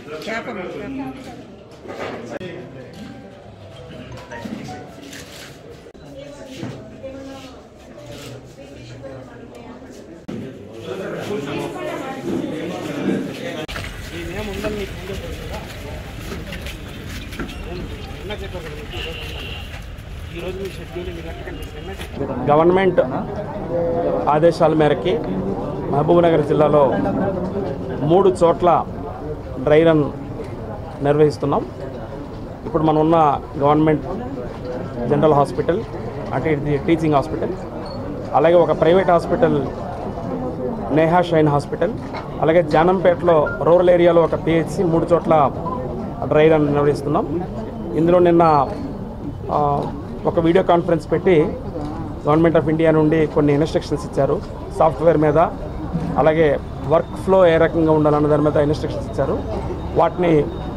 చేపలు గవర్నమెంట్ ఆదేశాల మేరకి మహబూబ్నగర్ జిల్లాలో మూడు చోట్ల డ్రై రన్ నిర్వహిస్తున్నాం ఇప్పుడు మనం ఉన్న గవర్నమెంట్ జనరల్ హాస్పిటల్ అంటే ఇది టీచింగ్ హాస్పిటల్ అలాగే ఒక private hospital Neha Shine hospital అలాగే జానంపేటలో రూరల్ ఏరియాలో ఒక పిహెచ్సి మూడు చోట్ల డ్రై రన్ నిర్వహిస్తున్నాం ఇందులో నిన్న ఆ, ఒక వీడియో కాన్ఫరెన్స్ పెట్టి గవర్నమెంట్ ఆఫ్ ఇండియా నుండి కొన్ని ఇన్స్ట్రక్షన్స్ ఇచ్చారు సాఫ్ట్వేర్ మీద అలాగే వర్క్ ఫ్లో ఏ రకంగా ఉండాలన్న దాని మీద ఇన్స్ట్రక్షన్స్ ఇచ్చారు వాటిని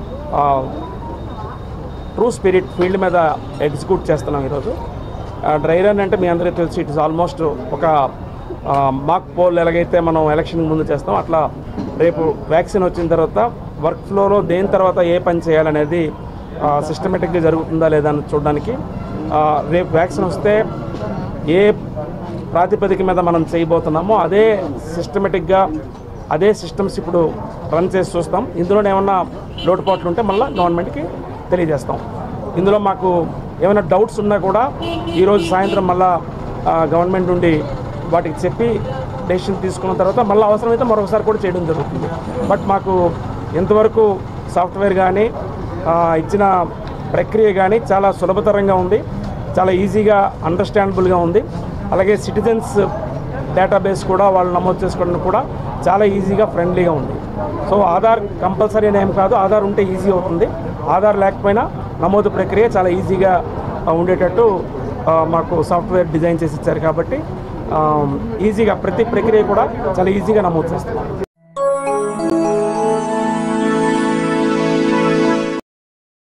ట్రూ స్పిరిట్ ఫీల్డ్ మీద ఎగ్జిక్యూట్ చేస్తున్నాం ఈరోజు డ్రై రన్ అంటే మీ అందరికీ తెలుసు ఇట్ ఇస్ ఆల్మోస్ట్ ఒక మాక్ పోల్ ఎలాగైతే మనం ఎలక్షన్ ముందు చేస్తాం అట్లా రేపు వ్యాక్సిన్ వచ్చిన తర్వాత వర్క్ ఫ్లోలో దేని తర్వాత ఏ పని చేయాలనేది సిస్టమేటిక్గా జరుగుతుందా లేదా అని చూడడానికి ఆ, రేపు వ్యాక్సిన్ వస్తే ఏ ప్రాతిపదిక మీద మనం చేయబోతున్నామో అదే సిస్టమేటిక్గా అదే సిస్టమ్స్ ఇప్పుడు రన్ చేసి చూస్తాం ఇందులో ఏమన్నా లోటుపాట్లు ఉంటే మళ్ళీ గవర్నమెంట్కి తెలియజేస్తాం ఇందులో మాకు ఏమైనా డౌట్స్ ఉన్నా కూడా ఈరోజు సాయంత్రం మళ్ళా ఆ, గవర్నమెంట్ నుండి వాటికి చెప్పి డెసిషన్ తీసుకున్న తర్వాత మళ్ళీ అవసరమైతే మరొకసారి కూడా చేయడం జరుగుతుంది బట్ మాకు ఇంతవరకు సాఫ్ట్వేర్ కానీ ఇచ్చిన ప్రక్రియ కానీ చాలా సులభతరంగా ఉంది చాలా ఈజీగా అండర్స్టాండబుల్గా ఉంది అలాగే సిటిజన్స్ డేటాబేస్ కూడా వాళ్ళు నమోదు చేసుకోవడం కూడా చాలా ఈజీగా ఫ్రెండ్లీగా ఉంది సో ఆధార్ కంపల్సరీ అని ఏం కాదు ఆధార్ ఉంటే ఈజీ అవుతుంది ఆధార్ లేకపోయినా నమోదు ప్రక్రియ చాలా ఈజీగా ఆ, ఉండేటట్టు ఆ, మాకు సాఫ్ట్వేర్ డిజైన్ చేసి ఇచ్చారు కాబట్టి ఆ, ఈజీగా ప్రతి ప్రక్రియ కూడా చాలా ఈజీగా నమోదు చేస్తున్నాం